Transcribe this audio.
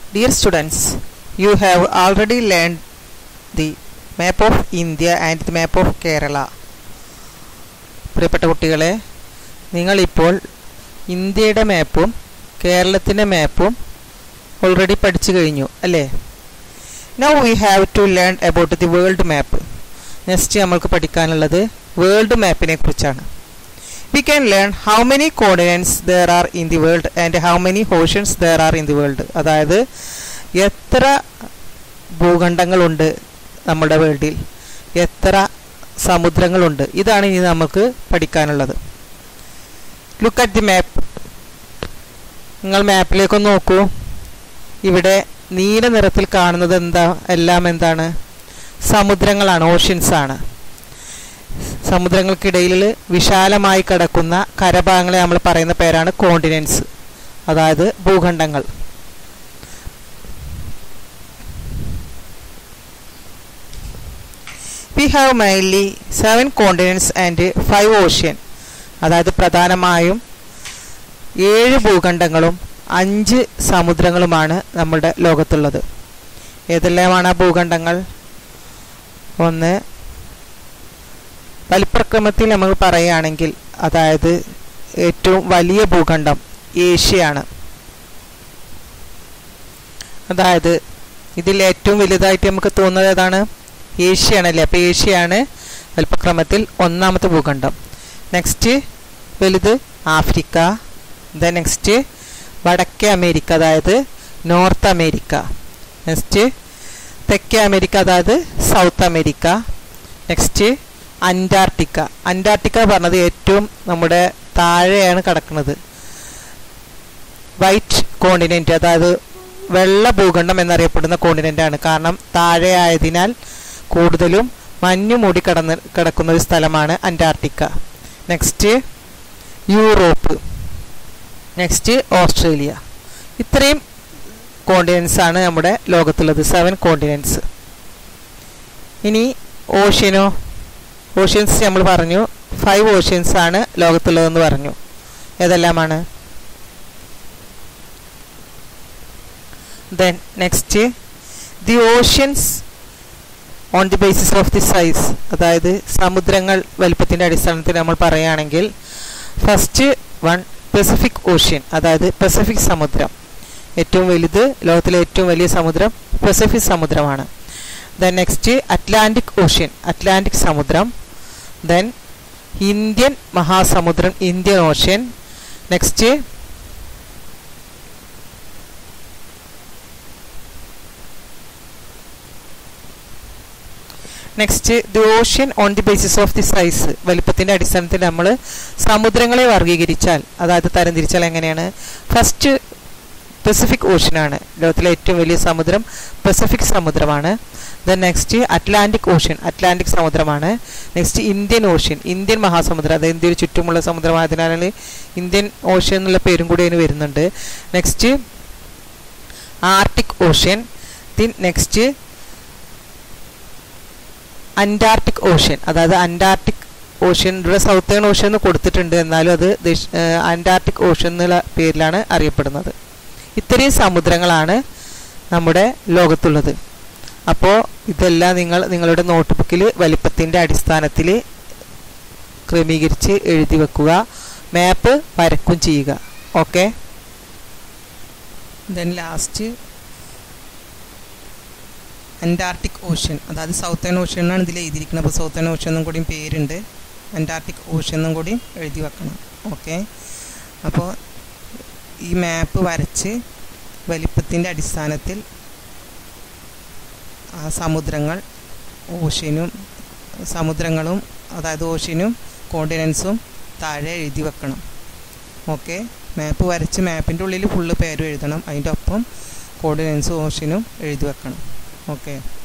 Dear students, you have already learned the map of India and the map of Kerala. പ്രിയപ്പെട്ട കുട്ടികളെ നിങ്ങളിപ്പോൾ ഇന്ത്യയുടെ മാപ്പും കേരളത്തിൻ്റെ മാപ്പും ഓൾറെഡി പഠിച്ചു കഴിഞ്ഞു അല്ലേ now we have to learn about the world map next നമ്മൾക്ക് പഠിക്കാനുള്ളത് വേൾഡ് മാപ്പിനെ കുറിച്ചാണ് we can learn how many continents there are in the world and how many oceans there are in the world അതായത് എത്ര ഭൂഖണ്ഡങ്ങളുണ്ട് നമ്മുടെ വേൾഡിൽ എത്ര സമുദ്രങ്ങളുണ്ട് ഇതാണ് ഇനി നമുക്ക് പഠിക്കാനുള്ളത് ലുക്ക് അറ്റ് ദി മാപ്പ് നിങ്ങൾ മാപ്പിലേക്ക് നോക്കൂ ഇവിടെ നീല നിറത്തിൽ കാണുന്നത് എന്താ എല്ലാം എന്താണ് സമുദ്രങ്ങളാണ് ഓഷ്യൻസ് ആണ് സമുദ്രങ്ങൾക്കിടയിൽ വിശാലമായി കിടക്കുന്ന കരഭാഗങ്ങളെ നമ്മൾ പറയുന്ന പേരാണ് കോണ്ടിനെൻസ് അതായത് ഭൂഖണ്ഡങ്ങൾ we have mainly seven continents and five ocean അതായത് പ്രധാനമായും ഏഴ് ഭൂഖണ്ഡങ്ങളും അഞ്ച് സമുദ്രങ്ങളുമാണ് നമ്മുടെ ലോകത്തുള്ളത് ഏതെല്ലാമാണ് ആ ഭൂഖണ്ഡങ്ങൾ ഒന്ന് വലിപ്രക്രമത്തിൽ നമ്മൾ പറയുകയാണെങ്കിൽ അതായത് ഏറ്റവും വലിയ ഭൂഖണ്ഡം ഏഷ്യയാണ് അതായത് ഇതിൽ ഏറ്റവും വലുതായിട്ട് നമുക്ക് തോന്നുന്നത് ഏതാണ് ഏഷ്യയാണല്ലേ അപ്പോൾ ഏഷ്യയാണ് വലിപ്പക്രമത്തിൽ ഒന്നാമത്തെ ഭൂഖണ്ഡം നെക്സ്റ്റ് വലുത് ആഫ്രിക്ക ദ നെക്സ്റ്റ് വടക്കേ അമേരിക്ക അതായത് നോർത്ത് അമേരിക്ക നെക്സ്റ്റ് തെക്കേ അമേരിക്ക അതായത് south America next Antarctica Antarctica പറഞ്ഞത് ഏറ്റവും നമ്മുടെ താഴെയാണ് കിടക്കുന്നത് വൈറ്റ് കോണ്ടിനെൻറ്റ് അതായത് വെള്ള ഭൂഖണ്ഡം എന്നറിയപ്പെടുന്ന കോണ്ടിനെൻ്റ് ആണ് കാരണം താഴെ ആയതിനാൽ കൂടുതലും മഞ്ഞു മൂടി കിടന്ന് കിടക്കുന്ന ഒരു സ്ഥലമാണ് Antarctica next Europe next Australia ഇത്രയും കോണ്ടിനെൻസ് ആണ് നമ്മുടെ ലോകത്തുള്ളത് സെവൻ കോണ്ടിനെൻസ് ഇനി ഓഷ്യനോ ഓഷ്യൻസ് നമ്മൾ പറഞ്ഞു ഫൈവ് ഓഷ്യൻസ് ആണ് ലോകത്തുള്ളതെന്ന് പറഞ്ഞു ഏതെല്ലാമാണ് then next the oceans on the basis of the size അതായത് സമുദ്രങ്ങൾ വലുപ്പത്തിൻ്റെ അടിസ്ഥാനത്തിൽ നമ്മൾ പറയുകയാണെങ്കിൽ ഫസ്റ്റ് വൺ പസഫിക് ഓഷ്യൻ അതായത് പസഫിക് സമുദ്രം ഏറ്റവും വലുത് ലോകത്തിലെ ഏറ്റവും വലിയ സമുദ്രം പസഫിക് സമുദ്രമാണ് then next Atlantic ocean Atlantic സമുദ്രം ദെൻ ഇന്ത്യൻ മഹാസമുദ്രം Indian ocean next next the ocean on the basis of the size വലിപ്പത്തിൻ്റെ അടിസ്ഥാനത്തിൽ നമ്മൾ സമുദ്രങ്ങളെ വർഗീകരിച്ചാൽ അതായത് തരംതിരിച്ചാൽ എങ്ങനെയാണ് ഫസ്റ്റ് പസഫിക് ഓഷ്യനാണ് ലോകത്തിലെ ഏറ്റവും വലിയ സമുദ്രം പസഫിക് സമുദ്രമാണ് then next Atlantic ocean Atlantic സമുദ്രമാണ് നെക്സ്റ്റ് ഇന്ത്യൻ ഓഷ്യൻ ഇന്ത്യൻ മഹാസമുദ്രം അതായത് ഇന്ത്യയുടെ ചുറ്റുമുള്ള സമുദ്രമായതിനാൽ ഇന്ത്യൻ ഓഷ്യൻ എന്നുള്ള പേരും കൂടി അതിന് വരുന്നുണ്ട് next Arctic ocean then next Antarctic ocean അതായത് അന്റാർട്ടിക് ഓഷ്യൻ ഇവിടെ സൗത്തേൺ ഓഷ്യൻ എന്ന് കൊടുത്തിട്ടുണ്ട് എന്നാലും അത് അന്റാർട്ടിക് ഓഷ്യൻ എന്നുള്ള പേരിലാണ് അറിയപ്പെടുന്നത് ഇത്രയും സമുദ്രങ്ങളാണ് നമ്മുടെ ലോകത്തുള്ളത് അപ്പോൾ ഇതെല്ലാം നിങ്ങൾ നിങ്ങളുടെ നോട്ട് ബുക്കിൽ വലിപ്പത്തിൻ്റെ അടിസ്ഥാനത്തിൽ ക്രമീകരിച്ച് എഴുതി വെക്കുക മാപ്പ് വരക്കും ചെയ്യുക okay then last Antarctic ocean അതായത് സൗത്തേൺ ഓഷ്യൻ എന്നാണ് ഇതിൽ എഴുതിയിരിക്കുന്നത് അപ്പോൾ സൗത്തേൺ ഓഷ്യൻ എന്നും കൂടിയും പേരുണ്ട് അന്റാർട്ടിക് ഓഷ്യൻ എന്നും കൂടി എഴുതി വെക്കണം ഓക്കെ അപ്പോൾ ഈ മാപ്പ് വരച്ച് വലിപ്പത്തിൻ്റെ അടിസ്ഥാനത്തിൽ ആ സമുദ്രങ്ങൾ ഓഷ്യനും സമുദ്രങ്ങളും അതായത് ഓഷ്യനും കോണ്ടിനൻസും താഴെ എഴുതി വെക്കണം ഓക്കെ മാപ്പ് വരച്ച് മാപ്പിൻ്റെ ഉള്ളിൽ ഫുള്ള് പേരും എഴുതണം അതിൻ്റെ ഒപ്പം കോർഡിനൻസും ഓഷ്യനും എഴുതി വെക്കണം ഓക്കെ